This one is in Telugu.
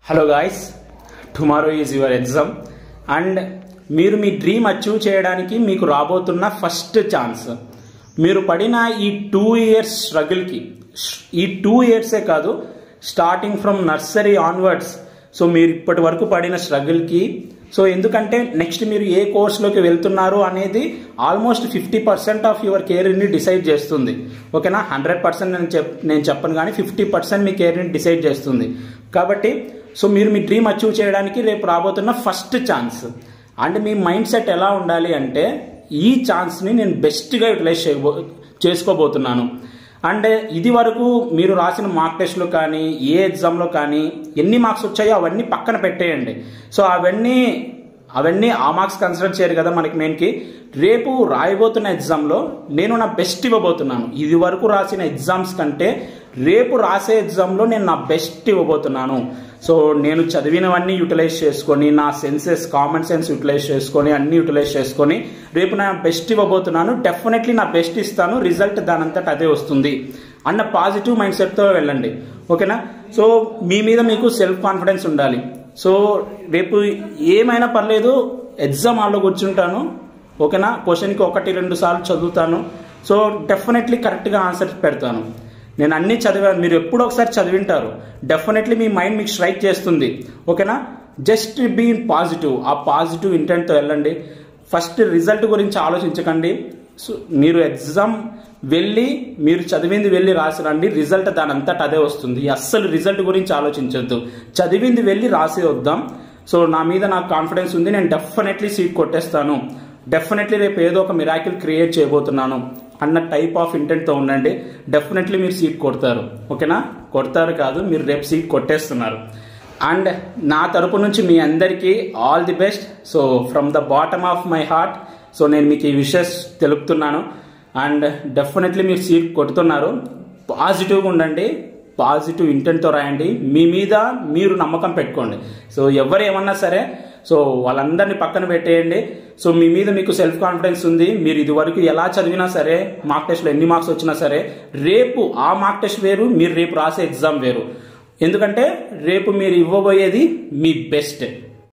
hello guys tomorrow is your exam and మీరు మీ డ్రీమ్ అచీవ్ చేయడానికి మీకు రాబోతున్న ఫస్ట్ ఛాన్స్ మీరు పడిన ఈ టూ ఇయర్స్ స్ట్రగుల్కి ఈ టూ ఇయర్సే కాదు starting from nursery onwards so మీరు ఇప్పటి వరకు పడిన స్ట్రగుల్కి సో ఎందుకంటే నెక్స్ట్ మీరు ఏ కోర్స్లోకి వెళ్తున్నారు అనేది almost fifty percent of your కెరీర్ని డిసైడ్ చేస్తుంది ఓకేనా హండ్రెడ్ పర్సెంట్ నేను చెప్ నేను చెప్పను కానీ ఫిఫ్టీ పర్సెంట్ మీ కెరీర్ని డిసైడ్ చేస్తుంది కాబట్టి సో మీరు మీ డ్రీమ్ అచీవ్ చేయడానికి రేపు రాబోతున్న ఫస్ట్ ఛాన్స్ అండ్ మీ మైండ్ సెట్ ఎలా ఉండాలి అంటే ఈ ఛాన్స్ని నేను బెస్ట్గా యూటిలైజ్ చేయబో చేసుకోబోతున్నాను అండ్ ఇది వరకు మీరు రాసిన మార్క్ టెస్ట్లో కానీ ఏ ఎగ్జామ్లో కానీ ఎన్ని మార్క్స్ వచ్చాయో అవన్నీ పక్కన పెట్టేయండి సో అవన్నీ అవన్నీ ఆ మార్క్స్ కన్సిడర్ చేయరు కదా మనకి మెయిన్కి రేపు రాయబోతున్న ఎగ్జామ్లో నేను నా బెస్ట్ ఇవ్వబోతున్నాను ఇది వరకు రాసిన ఎగ్జామ్స్ కంటే రేపు రాసే ఎగ్జామ్లో నేను నా బెస్ట్ ఇవ్వబోతున్నాను సో నేను చదివినవన్నీ యూటిలైజ్ చేసుకొని నా సెన్సెస్ కామన్ సెన్స్ యూటిలైజ్ చేసుకొని అన్ని యూటిలైజ్ చేసుకొని రేపు నా బెస్ట్ ఇవ్వబోతున్నాను డెఫినెట్లీ నా బెస్ట్ ఇస్తాను రిజల్ట్ దానంతట అదే వస్తుంది అన్న పాజిటివ్ మైండ్ సెట్తో వెళ్ళండి ఓకేనా సో మీ మీద మీకు సెల్ఫ్ కాన్ఫిడెన్స్ ఉండాలి సో రేపు ఏమైనా పర్లేదు ఎగ్జామ్ హాల్లో కూర్చుంటాను ఓకేనా క్వశ్చన్కి ఒకటి రెండు సార్లు చదువుతాను సో డెఫినెట్లీ కరెక్ట్గా ఆన్సర్ పెడతాను నేను అన్ని చదివాను మీరు ఎప్పుడో ఒకసారి చదివింటారు డెఫినెట్లీ మీ మైండ్ మీకు స్ట్రైక్ చేస్తుంది ఓకేనా జస్ట్ బీ పాజిటివ్ ఆ పాజిటివ్ ఇంటెంట్తో వెళ్ళండి ఫస్ట్ రిజల్ట్ గురించి ఆలోచించకండి సో మీరు ఎగ్జామ్ వెళ్ళి మీరు చదివింది వెళ్ళి రాసి రండి రిజల్ట్ దాని అంతటా అదే వస్తుంది అస్సలు రిజల్ట్ గురించి ఆలోచించొద్దు చదివింది వెళ్ళి రాసి వద్దాం సో నా మీద నాకు కాన్ఫిడెన్స్ ఉంది నేను డెఫినెట్లీ సీట్ కొట్టేస్తాను డెఫినెట్లీ రేపు ఏదో ఒక మిరాకిల్ క్రియేట్ చేయబోతున్నాను అన్న టైప్ ఆఫ్ ఇంటెంట్తో ఉండండి డెఫినెట్లీ మీరు సీట్ కొడతారు ఓకేనా కొడతారు కాదు మీరు రేపు సీట్ కొట్టేస్తున్నారు అండ్ నా తరపు నుంచి మీ అందరికీ all the best so from the bottom of my heart so నేను మీకు ఈ విషయస్ తెలుపుతున్నాను అండ్ డెఫినెట్లీ మీరు సీట్ కొడుతున్నారు పాజిటివ్గా ఉండండి పాజిటివ్ ఇంటెంట్తో రాయండి మీ మీద మీరు నమ్మకం పెట్టుకోండి సో ఎవరు ఏమన్నా సరే సో వాళ్ళందరినీ పక్కన పెట్టేయండి సో మీ మీద మీకు సెల్ఫ్ కాన్ఫిడెన్స్ ఉంది మీరు ఇది వరకు ఎలా చదివినా సరే మార్క్ టెస్ట్లో ఎన్ని మార్క్స్ వచ్చినా సరే రేపు ఆ మార్క్ టెస్ట్ వేరు మీరు రేపు రాసే ఎగ్జామ్ వేరు ఎందుకంటే రేపు మీరు ఇవ్వబోయేది మీ బెస్ట్